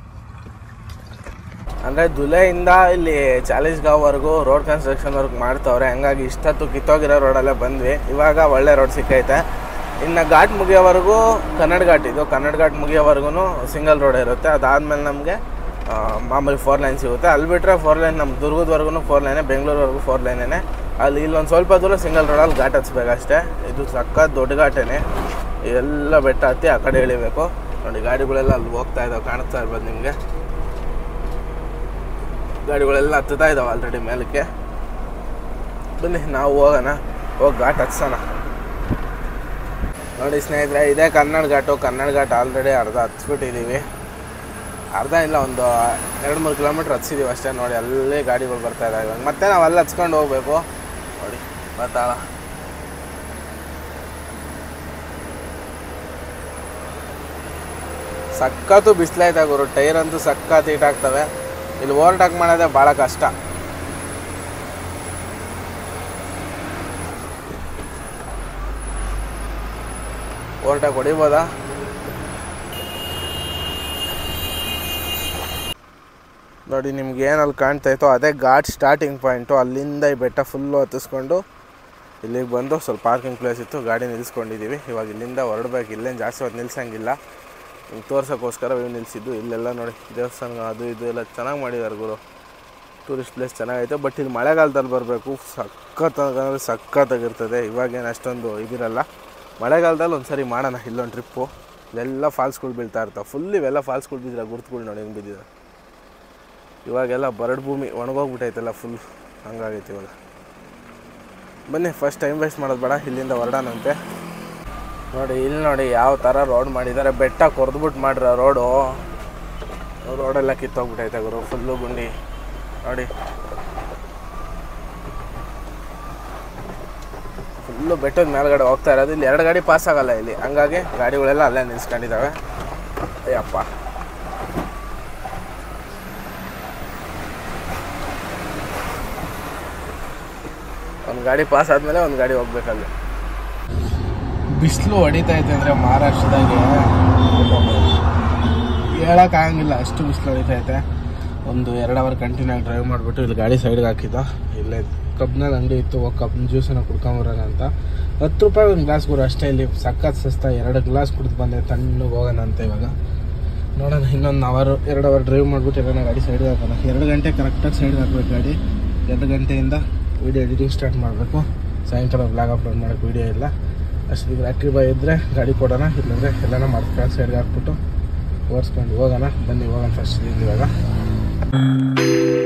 ಅಂದರೆ ದುಲೆಯಿಂದ ಇಲ್ಲಿ ಚಾಲಿಸ್ಗಾವ್ವರೆಗೂ ರೋಡ್ ಕನ್ಸ್ಟ್ರಕ್ಷನ್ ವರ್ಕ್ ಮಾಡ್ತವ್ರೆ ಹಂಗಾಗಿ ಇಷ್ಟೊತ್ತು ಕಿತ್ತೋಗಿರೋ ರೋಡಲ್ಲೇ ಬಂದ್ವಿ ಇವಾಗ ಒಳ್ಳೆ ರೋಡ್ ಸಿಕ್ಕೈತೆ ಇನ್ನು ಘಾಟ್ ಮುಗಿಯೋವರೆಗೂ ಕನ್ನಡ ಘಾಟ್ ಇದು ಕನ್ನಡ ಘಾಟ್ ಮುಗಿಯೋವರೆಗೂ ಸಿಂಗಲ್ ರೋಡ್ ಇರುತ್ತೆ ಅದಾದಮೇಲೆ ನಮಗೆ ಮಾಮೂಲಿ ಫೋರ್ ಲೈನ್ ಸಿಗುತ್ತೆ ಅಲ್ಲಿ ಬಿಟ್ಟರೆ ಫೋರ್ ಲೈನ್ ನಮ್ಮ ದುರ್ಗದವರೆಗೂ ಫೋರ್ ಲೈನೇ ಬೆಂಗಳೂರವರೆಗೂ ಫೋರ್ ಲೈನೇ ಅಲ್ಲಿ ಇಲ್ಲೊಂದು ಸ್ವಲ್ಪ ದೂರ ಸಿಂಗಲ್ ರೋಡಲ್ಲಿ ಘಾಟ್ ಹಚ್ಬೇಕಷ್ಟೇ ಇದು ಸಖತ್ ದೊಡ್ಡ ಘಾಟೇನೆ ಎಲ್ಲ ಬೆಟ್ಟ ಹತ್ತಿ ಆ ಕಡೆ ಇಳಿಬೇಕು ನೋಡಿ ಗಾಡಿಗಳೆಲ್ಲ ಅಲ್ಲಿ ಹೋಗ್ತಾ ಇದಾವೆ ಕಾಣಿಸ್ತಾ ಇರ್ಬೋದು ನಿಮಗೆ ಗಾಡಿಗಳೆಲ್ಲ ಹತ್ತುತ್ತಾ ಇದಾವೆ ಆಲ್ರೆಡಿ ಮೇಲಕ್ಕೆ ಬನ್ನಿ ನಾವು ಹೋಗೋಣ ಹೋಗಿ ಘಾಟ್ ಹತ್ಸೋಣ ನೋಡಿ ಸ್ನೇಹಿತರೆ ಇದೇ ಕನ್ನಡ ಘಾಟು ಕನ್ನಡ ಘಾಟ್ ಆಲ್ರೆಡಿ ಅರ್ಧ ಹತ್ಸ್ಬಿಟ್ಟಿದ್ದೀವಿ ಅರ್ಧ ಇಲ್ಲ ಒಂದು ಎರಡು ಮೂರು ಕಿಲೋಮೀಟ್ರ್ ಹತ್ಸಿದ್ದೀವಿ ಅಷ್ಟೇ ನೋಡಿ ಅಲ್ಲೇ ಗಾಡಿಗಳು ಬರ್ತಾ ಇದ್ದಾವೆ ಇವಾಗ ಮತ್ತೆ ನಾವು ಅಲ್ಲಿ ಹತ್ಸ್ಕೊಂಡು ಹೋಗ್ಬೇಕು ನೋಡಿ ಬರ್ತಾಳ ಸಖತ್ತು ಬಿಸಿಲೈತೆ ಗುರು ಟೈರ್ ಅಂತೂ ಸಖತ್ ಹೀಟಾಗ್ತವೆ ಇಲ್ಲಿ ಓವರ್ಟೇಕ್ ಮಾಡೋದೇ ಭಾಳ ಕಷ್ಟ ಓವರ್ಟೇಕ್ ಹೊಡಿಬೋದಾ ನೋಡಿ ನಿಮ್ಗೆ ಏನಲ್ಲಿ ಕಾಣ್ತಾ ಇತ್ತೋ ಅದೇ ಘಾಟ್ ಸ್ಟಾರ್ಟಿಂಗ್ ಪಾಯಿಂಟು ಅಲ್ಲಿಂದ ಈ ಬೆಟ್ಟ ಫುಲ್ಲು ಹತ್ತಿಸ್ಕೊಂಡು ಇಲ್ಲಿಗೆ ಬಂದು ಸ್ವಲ್ಪ ಪಾರ್ಕಿಂಗ್ ಪ್ಲೇಸ್ ಇತ್ತು ಗಾಡಿ ನಿಲ್ಲಿಸ್ಕೊಂಡಿದ್ದೀವಿ ಇವಾಗ ಇಲ್ಲಿಂದ ಹೊರಡ್ಬೇಕು ಇಲ್ಲೇನು ಜಾಸ್ತಿ ಹೊತ್ತು ನಿಲ್ಸಂಗಿಲ್ಲ ನಿಮ್ಗೆ ತೋರ್ಸೋಕ್ಕೋಸ್ಕರ ಇವು ನಿಲ್ಲಿಸಿದ್ದು ಇಲ್ಲೆಲ್ಲ ನೋಡಿ ದೇವಸ್ಥಾನ ಅದು ಇದು ಎಲ್ಲ ಚೆನ್ನಾಗಿ ಮಾಡಿದ್ದಾರೆ ಗುರು ಟೂರಿಸ್ಟ್ ಪ್ಲೇಸ್ ಚೆನ್ನಾಗೈತೆ ಬಟ್ ಇಲ್ಲಿ ಮಳೆಗಾಲದಲ್ಲಿ ಬರಬೇಕು ಸಖತ್ತಾಗಂದ್ರೆ ಸಖತ್ತಾಗಿರ್ತದೆ ಇವಾಗೇನು ಅಷ್ಟೊಂದು ಇದಿರಲ್ಲ ಮಳೆಗಾಲದಲ್ಲಿ ಒಂದು ಸರಿ ಮಾಡೋಣ ಇಲ್ಲೊಂದು ಟ್ರಿಪ್ಪು ಇಲ್ಲೆಲ್ಲ ಫಾಲ್ಸ್ಗಳು ಬೀಳ್ತಾ ಇರ್ತಾವೆ ಫುಲ್ ಇವೆಲ್ಲ ಫಾಲ್ಸ್ಗಳು ಬಿದ್ದಿಲ್ಲ ಗುರುತುಗಳು ನೋಡಿ ಹೆಂಗೆ ಬಿದ್ದಿದೆ ಇವಾಗೆಲ್ಲ ಬರಡು ಭೂಮಿ ಒಣಗೋಗ್ಬಿಟ್ಟೈತೆಲ್ಲ ಫುಲ್ ಹಂಗಾಗೈತೆ ಇವಾಗ ಬನ್ನಿ ಫಸ್ಟ್ ಟೈಮ್ ವೇಸ್ಟ್ ಮಾಡೋದು ಬೇಡ ಇಲ್ಲಿಂದ ಹೊರಡೋಣಂತೆ ನೋಡಿ ಇಲ್ಲಿ ನೋಡಿ ಯಾವ ಥರ ರೋಡ್ ಮಾಡಿದ್ದಾರೆ ಬೆಟ್ಟ ಕೊರ್ದ್ಬಿಟ್ಟು ಮಾಡ್ರ ರೋಡು ರೋಡೆಲ್ಲ ಕಿತ್ತೋಗ್ಬಿಟ್ಟೈತೆ ಗುರು ಫುಲ್ಲು ಗುಂಡಿ ನೋಡಿ ಫುಲ್ಲು ಬೆಟ್ಟದ ಮೇಲ್ಗಡೆ ಹೋಗ್ತಾ ಇರೋದು ಇಲ್ಲಿ ಎರಡು ಗಾಡಿ ಪಾಸ್ ಆಗಲ್ಲ ಇಲ್ಲಿ ಹಂಗಾಗಿ ಗಾಡಿಗಳೆಲ್ಲ ಅಲ್ಲೇ ನಿಲ್ಸ್ಕೊಂಡಿದ್ದಾವೆ ಅಯ್ಯಪ್ಪ ಒಂದು ಗಾಡಿ ಪಾಸ್ ಆದಮೇಲೆ ಒಂದು ಗಾಡಿ ಹೋಗ್ಬೇಕಲ್ಲಿ ಬಿಸಿಲು ಹೊಡಿತಾ ಐತೆ ಅಂದರೆ ಮಹಾರಾಷ್ಟ್ರದಾಗೆ ಹೇಳೋಕ್ಕಾಗಂಗಿಲ್ಲ ಅಷ್ಟು ಬಿಸಿಲು ಹೊಡಿತಾ ಐತೆ ಒಂದು ಎರಡು ಅವರ್ ಕಂಟಿನ್ಯೂ ಆಗಿ ಡ್ರೈವ್ ಮಾಡಿಬಿಟ್ಟು ಇಲ್ಲಿ ಗಾಡಿ ಸೈಡ್ಗೆ ಹಾಕಿದ್ದ ಇಲ್ಲೇ ಕಬ್ನಲ್ಲಿ ಅಂಗಡಿ ಇತ್ತು ಹೋಗಿ ಕಬ್ನ ಜ್ಯೂಸನ್ನು ಕುಡ್ಕೊಂಬರೋಣ ಅಂತ ಹತ್ತು ರೂಪಾಯಿ ಒಂದು ಗ್ಲಾಸ್ ಗುರು ಅಷ್ಟೇ ಇಲ್ಲಿ ಸಖತ್ ಸಸ್ತ ಎರಡು ಗ್ಲಾಸ್ ಕುಡಿದು ಬಂದೆ ತಣ್ಣಗೆ ಹೋಗೋಣ ಅಂತ ಇವಾಗ ನೋಡೋಣ ಇನ್ನೊಂದು ಅವರ್ ಎರಡು ಅವರ್ ಡ್ರೈವ್ ಮಾಡಿಬಿಟ್ಟು ಎಲ್ಲ ಗಾಡಿ ಸೈಡ್ಗೆ ಹಾಕೋಣ ಎರಡು ಗಂಟೆ ಕರೆಕ್ಟಾಗಿ ಸೈಡ್ಗೆ ಹಾಕ್ಬೇಕು ಗಾಡಿ ಎರಡು ಗಂಟೆಯಿಂದ ವೀಡಿಯೋ ಎಡಿಟಿಂಗ್ ಸ್ಟಾರ್ಟ್ ಮಾಡಬೇಕು ಸಾಯಂಕಾಲ ಬ್ಲಾಗ್ ಅಪ್ಲೋಡ್ ಮಾಡೋಕ್ಕೆ ವೀಡಿಯೋ ಇಲ್ಲ ಅಷ್ಟೊತ್ತಿಗೆ ಬ್ಯಾಟ್ರಿ ಬಾಯ್ ಇದ್ದರೆ ಗಾಡಿ ಕೊಡೋಣ ಇಲ್ಲಾಂದರೆ ಎಲ್ಲನೂ ಮಾಡ್ಕೊಂಡು ಸೈಡ್ಗೆ ಹಾಕ್ಬಿಟ್ಟು ಓಡಿಸ್ಕೊಂಡು ಹೋಗೋಣ ಬನ್ನಿ ಹೋಗೋಣ ಫಸ್ಟ್ ಇವಾಗ